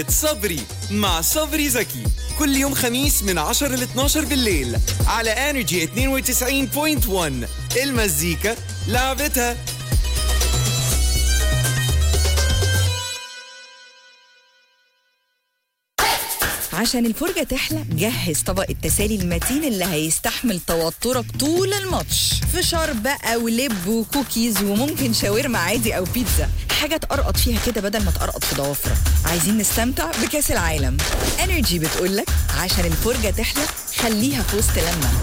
صبري مع صبري زكي كل يوم خميس من 10 ل 12 بالليل على انرجي 92.1 المزيكا لعبتها عشان الفرجة تحلى جهز طبق التسالي المتين اللي هيستحمل توترك طول الماتش فشار بقى ولب وكوكيز وممكن شاورما عادي أو بيتزا حاجة تقرقط فيها كده بدل ما تقرقط في ضوافرك عايزين نستمتع بكأس العالم انرجي بتقولك عشان الفرجة تحلى خليها في وسط لمة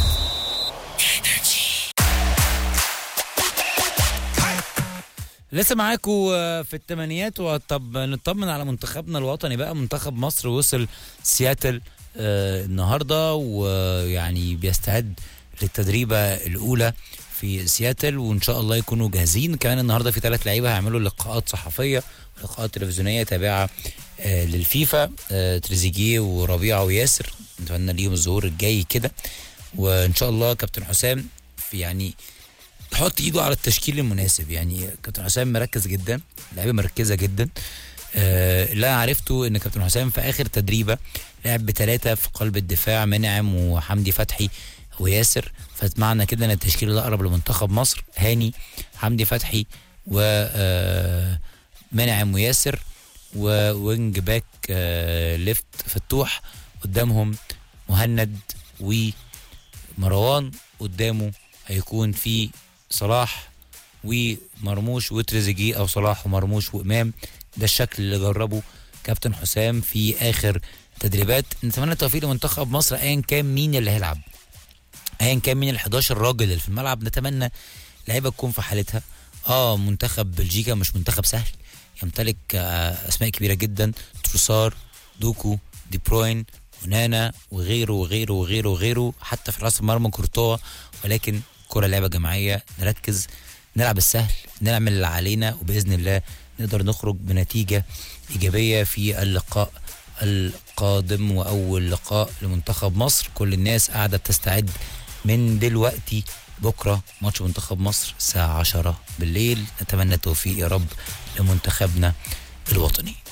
لسه معاكم في الثمانينات وطب نطمن على منتخبنا الوطني بقى منتخب مصر وصل سياتل آه، النهارده ويعني بيستعد للتدريبه الاولى في سياتل وان شاء الله يكونوا جاهزين كمان النهارده في ثلاث لعيبه هيعملوا لقاءات صحفيه لقاءات تلفزيونيه تابعه آه، للفيفا آه، تريزيجيه وربيعه وياسر نتمنى ليهم الظهور الجاي كده وان شاء الله كابتن حسام في يعني يحط ايده على التشكيل المناسب يعني كابتن حسام مركز جدا لعيبه مركزه جدا آه اللي انا عرفته ان كابتن حسام في اخر تدريبه لعب بثلاثه في قلب الدفاع منعم وحمدي فتحي وياسر فمعنى كده ان التشكيل الاقرب لمنتخب مصر هاني حمدي فتحي و آه، منعم وياسر ووينج باك آه ليفت فتوح قدامهم مهند ومروان قدامه هيكون في صلاح ومرموش وتريزيجيه او صلاح ومرموش وامام ده الشكل اللي جربه كابتن حسام في اخر تدريبات نتمنى التوفيق لمنتخب مصر ايا كان مين اللي هيلعب ايا كان مين ال 11 راجل اللي في الملعب نتمنى لعيبه تكون في حالتها اه منتخب بلجيكا مش منتخب سهل يمتلك آه اسماء كبيره جدا تروسار دوكو دي بروين ونانا وغيره وغيره وغيره وغيره حتى في راس المرمى كورتوا ولكن كرة لعبة جماعية نركز نلعب السهل نعمل اللي علينا وبإذن الله نقدر نخرج بنتيجة إيجابية في اللقاء القادم وأول لقاء لمنتخب مصر كل الناس قاعدة بتستعد من دلوقتي بكرة ماتش منتخب مصر الساعة 10 بالليل نتمنى التوفيق يا رب لمنتخبنا الوطني